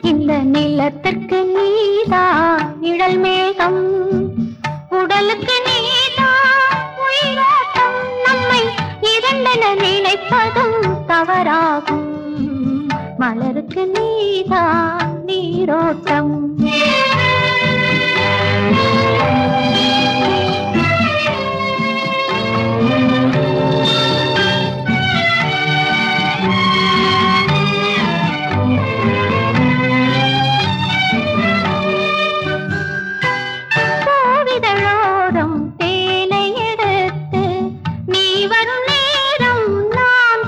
இந்த நிலத்திற்கு நீதான் நிழல் மேகம் உடலுக்கு நீதான் உயிரோட்டம் நம்மை இரண்டென நினைப்பதும் தவறாகும் மலருக்கு நீதான் நீரோட்டம் கோவிதழோரம் தேனை எடுத்து நீ வரும் நேரம் நான்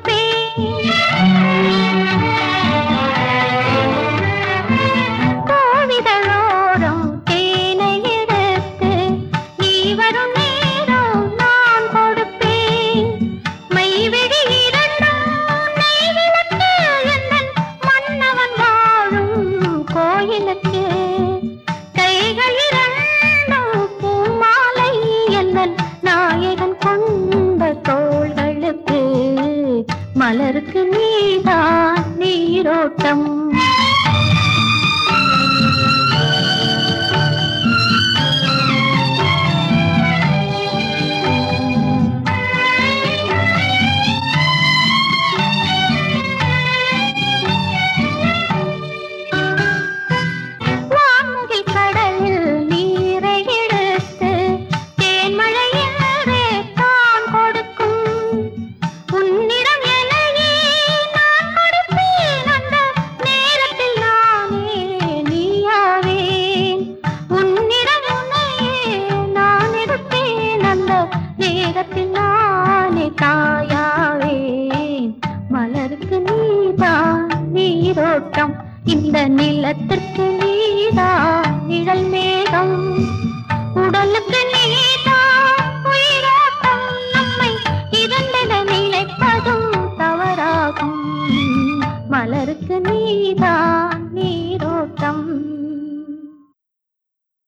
கொடுப்பேன் கோவிதழோரம் தேனை எடுத்து நீ வரும் நேரம் நான் கொடுப்பேன் மைவிழி இரண்டும் நெய்விளக்கு எந்தன் மன்னவன் வாழும் கோயிலுக்கு கைகள் இரண்டும் பூமாலை எந்தன் நாயகன் கொண்ட தோள்களுக்கு மலருக்கு நீதான் நீரோட்டம் வான்முகில் கடலில் நீரை எடுத்து தேன்மழையாரே தான் கொடுக்கும் உன்னிடம் எனையே நான் கொடுப்பேன் அந்த நேரத்தில் நானே நீயாவேன் உன்னிடம் உன்னையே நான் எடுப்பேன் அந்த நேரத்தில் நானே தாயாவேன் மலருக்கு நீதான் நீரோட்டம் இந்த நிலத்திற்கு நீதான் நிழல் மேகம் உடலுக்கு நீதான் உயிரோட்டம் நம்மை இரண்டென நினைப்பதும் தவறாகும் மலருக்கு நீதான்